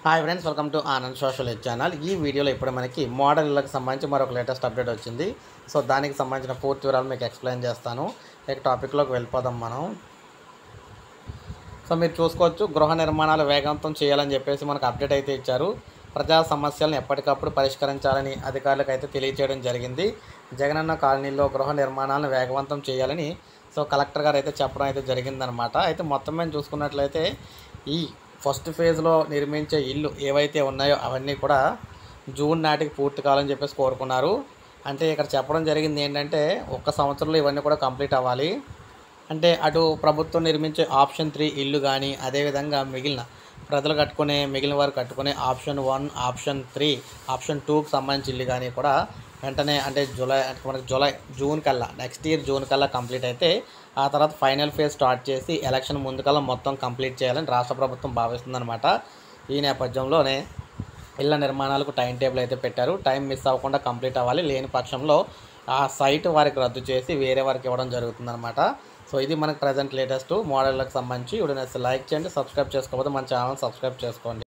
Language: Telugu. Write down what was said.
hi friends welcome to Anand social ed channel ఈ వీడియోలో ఇప్పుడు మనకి మోడల్ ఇళ్ళకి సంబంధించి మరొక లేటెస్ట్ అప్డేట్ వచ్చింది సో దానికి సంబంధించిన పూర్తి వివరాలు మీకు ఎక్స్ప్లెయిన్ చేస్తాను ఇక టాపిక్లోకి వెళ్ళిపోదాం మనం సో మీరు చూసుకోవచ్చు గృహ నిర్మాణాలు వేగవంతం చేయాలని చెప్పేసి మనకు అప్డేట్ అయితే ఇచ్చారు ప్రజా సమస్యలను ఎప్పటికప్పుడు పరిష్కరించాలని అధికారులకు అయితే తెలియజేయడం జరిగింది జగనన్న కాలనీలో గృహ నిర్మాణాలను వేగవంతం చేయాలని సో కలెక్టర్ గారు అయితే చెప్పడం అయితే జరిగిందనమాట అయితే మొత్తం మీద చూసుకున్నట్లయితే ఈ ఫస్ట్ ఫేజ్లో నిర్మించే ఇల్లు ఏవైతే ఉన్నాయో అవన్నీ కూడా జూన్ నాటికి పూర్తి కావాలని చెప్పేసి కోరుకున్నారు అంటే ఇక్కడ చెప్పడం జరిగింది ఏంటంటే ఒక్క సంవత్సరంలో ఇవన్నీ కూడా కంప్లీట్ అవ్వాలి అంటే అటు ప్రభుత్వం నిర్మించే ఆప్షన్ త్రీ ఇల్లు కానీ అదేవిధంగా మిగిలిన ప్రజలు కట్టుకునే మిగిలిన వారు కట్టుకునే option one option three option టూకి సంబంధించి ఇల్లు కానీ కూడా వెంటనే అంటే జూలై అంటే మనకి జూలై జూన్ కల్లా నెక్స్ట్ ఇయర్ జూన్ కల్లా కంప్లీట్ అయితే ఆ తర్వాత ఫైనల్ ఫేజ్ స్టార్ట్ చేసి ఎలక్షన్ ముందుకల్లా మొత్తం కంప్లీట్ చేయాలని రాష్ట్ర ప్రభుత్వం భావిస్తుందన్నమాట ఈ నేపథ్యంలోనే ఇళ్ళ నిర్మాణాలకు టైం టేబుల్ అయితే పెట్టారు టైం మిస్ అవ్వకుండా కంప్లీట్ అవ్వాలి లేని పక్షంలో ఆ సైట్ వారికి రద్దు చేసి వేరే వారికి ఇవ్వడం జరుగుతుందన్నమాట సో ఇది మనకు ప్రజెంట్ లేటెస్ట్ మోడళ్ళకి సంబంధించి ఇప్పుడు లైక్ చేయండి సబ్స్క్రైబ్ చేసుకోకపోతే మన ఛానల్ సబ్స్క్రైబ్ చేసుకోండి